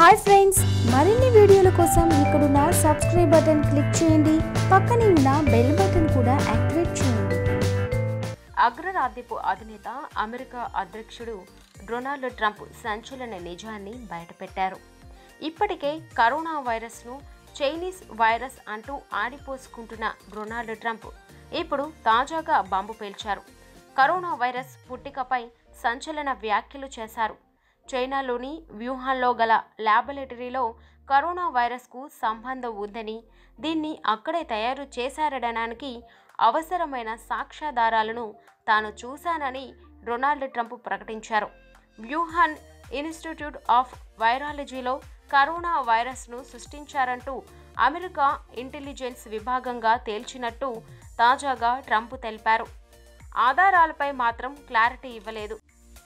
hi friends మరిన్ని వీడియోల కోసం ఇక్కడున్న సబ్స్క్రైబ్ బటన్ క్లిక్ చేయండి పక్కనే ఉన్న బెల్ బటన్ కూడా యాక్టివేట్ చేయండి అగ్రరాజ్యపు అధినేత అమెరికా అధ్యక్షుడు డొనాల్డ్ ట్రంప్ సంచలన నిజాన్ని బయటపెట్టారు ఇప్పటికే కరోనా వైరస్ను చైనీస్ వైరస్ అంటూ ఆడిపోసుకుంటున్న డొనాల్డ్ ట్రంప్ ఇప్పుడు తాజాగా బాంబు పేల్చారు కరోనా వైరస్ పుట్టికపై సంచలన వ్యాఖ్యలు చేశారు చైనాలోని వ్యూహాల్లో గల ల్యాబొరేటరీలో కరోనా వైరస్కు సంబంధం ఉందని దీన్ని అక్కడే తయారు చేశారనడానికి అవసరమైన సాక్ష్యాధారాలను తాను చూశానని డొనాల్డ్ ట్రంప్ ప్రకటించారు వ్యూహాన్ ఇన్స్టిట్యూట్ ఆఫ్ వైరాలజీలో కరోనా వైరస్ను సృష్టించారంటూ అమెరికా ఇంటెలిజెన్స్ విభాగంగా తేల్చినట్టు తాజాగా ట్రంప్ తెలిపారు ఆధారాలపై మాత్రం క్లారిటీ ఇవ్వలేదు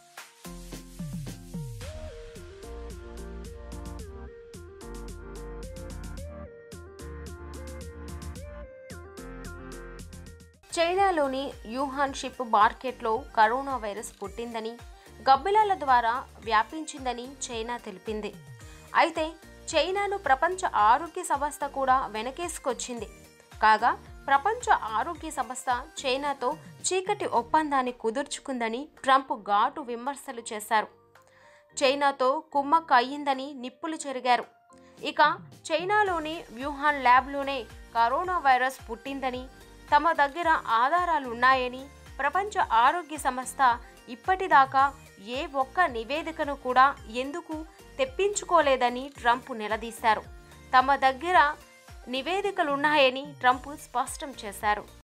చైనాలోని యూహాన్ షిప్ మార్కెట్లో కరోనా వైరస్ పుట్టిందని గబ్బిలాల ద్వారా వ్యాపించిందని చైనా తెలిపింది అయితే చైనాను ప్రపంచ ఆరోగ్య సంస్థ కూడా వెనకేసుకొచ్చింది కాగా ప్రపంచ ఆరోగ్య సంస్థ చైనాతో చీకటి ఒప్పందాన్ని కుదుర్చుకుందని ట్రంప్ ఘాటు విమర్శలు చేశారు చైనాతో కుమ్మక్క అయ్యిందని నిప్పులు చెరిగారు ఇక చైనాలోని వ్యూహాన్ ల్యాబ్లోనే కరోనా వైరస్ పుట్టిందని తమ దగ్గర ఆధారాలున్నాయని ప్రపంచ ఆరోగ్య సంస్థ ఇప్పటిదాకా ఏ ఒక్క నివేదికను కూడా ఎందుకు తెప్పించుకోలేదని ట్రంప్ నిలదీశారు తమ దగ్గర నివేదికలున్నాయని ట్రంప్ స్పష్టం చేశారు